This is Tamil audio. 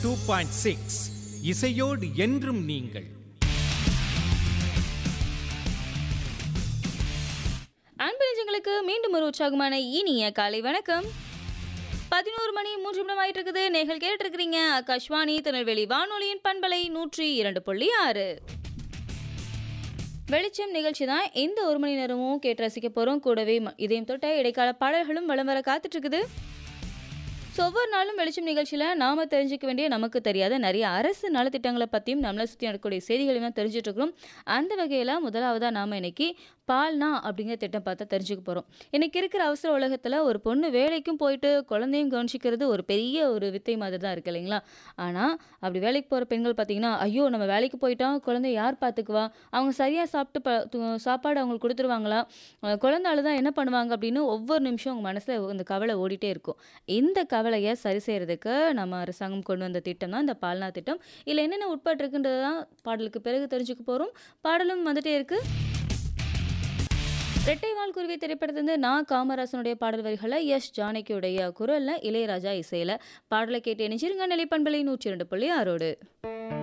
டூ பாயிண்ட் சிக்ஸ் இசையோடு என்றும் நீங்கள் அன்பு நெஞ்சங்களுக்கு மீண்டும் ஒரு உற்சாகமான இனிய காலை வணக்கம் பதினோரு மணி மூன்று நிமிடம் ஆயிட்டு இருக்குது நேர்கள் கேட்டு இருக்கிறீங்க ஆகாஷ்வாணி திருநெல்வேலி வானொலியின் பண்பலை நூற்றி இரண்டு புள்ளி ஆறு வெளிச்சம் நிகழ்ச்சி தான் இந்த ஒரு மணி நேரமும் கேட்டு ரசிக்க போகிறோம் கூடவே ம- இதயம் தொட்ட இடைக்கால பாடல்களும் வலம் வர காத்துட்டு இருக்குது ஸோ ஒவ்வொரு நாளும் வெளிச்சம் நிகழ்ச்சியில் நாம் தெரிஞ்சுக்க வேண்டிய நமக்கு தெரியாத நிறைய அரசு நலத்திட்டங்களை பற்றியும் நம்மளை சுற்றி நடக்கக்கூடிய செய்திகளையும் தான் தெரிஞ்சுட்டு இருக்கிறோம் அந்த வகையில் முதலாவதாக நாம் இன்னைக்கு பால்னா அப்படிங்கிற திட்டம் பார்த்தா தெரிஞ்சுக்க போகிறோம் இன்னைக்கு இருக்கிற அவசர உலகத்தில் ஒரு பொண்ணு வேலைக்கும் போயிட்டு குழந்தையும் கவனிச்சிக்கிறது ஒரு பெரிய ஒரு வித்தை மாதிரி தான் இருக்கு இல்லைங்களா ஆனால் அப்படி வேலைக்கு போகிற பெண்கள் பார்த்தீங்கன்னா ஐயோ நம்ம வேலைக்கு போயிட்டோம் குழந்தைய யார் பார்த்துக்குவா அவங்க சரியாக சாப்பிட்டு ப து- சாப்பாடு அவங்களுக்கு கொடுத்துருவாங்களா அஹ் குழந்தை அழுதா என்ன பண்ணுவாங்க அப்படின்னு ஒவ்வொரு நிமிஷம் அவங்க மனசில் இந்த கவலை ஓடிட்டே இருக்கும் இந்த கவலையை சரி செய்யறதுக்கு நம்ம அரசாங்கம் கொண்டு வந்த திட்டம் தான் இந்த பால்னா திட்டம் இதில் என்னென்ன உட்பட்டிருக்குன்றது தான் பாடலுக்கு பிறகு தெரிஞ்சுக்க போகிறோம் பாடலும் வந்துட்டே இருக்கு ரெட்டைவால் குருவி திரைப்படத்திலிருந்து நான் காமராசனுடைய பாடல் வரிகளை எஸ் ஜானகியுடைய குரல்ல இளையராஜா இசையில பாடலை கேட்டு இணைஞ்சிருங்க நிலைப்பண்பலை நூற்றி இரண்டு புள்ளி ஆறோடு